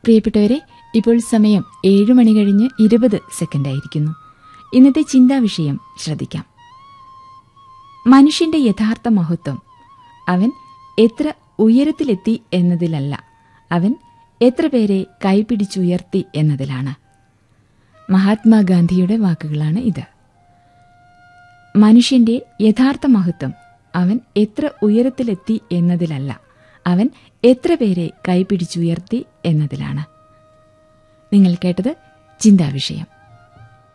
പ്രിയപ്പെട്ടവരെ ഇപ്പോൾ സമയം ഏഴ് മണി കഴിഞ്ഞ് ഇരുപത് സെക്കൻഡായിരിക്കുന്നു ഇന്നത്തെ ചിന്താ വിഷയം ശ്രദ്ധിക്കാം മനുഷ്യന്റെ യഥാർത്ഥ മഹത്വം അവൻ എത്ര ഉയരത്തിലെത്തി എന്നതിലല്ല അവൻ എത്ര പേരെ കൈപിടിച്ചുയർത്തി എന്നതിലാണ് മഹാത്മാഗാന്ധിയുടെ വാക്കുകളാണ് ഇത് മനുഷ്യന്റെ യഥാർത്ഥ മഹത്വം അവൻ എത്ര ഉയരത്തിലെത്തി എന്നതിലല്ല അവൻ എത്ര പേരെ കൈപിടിച്ചുയർത്തി എന്നതിലാണ് നിങ്ങൾ കേട്ടത് ചിന്താവിഷയം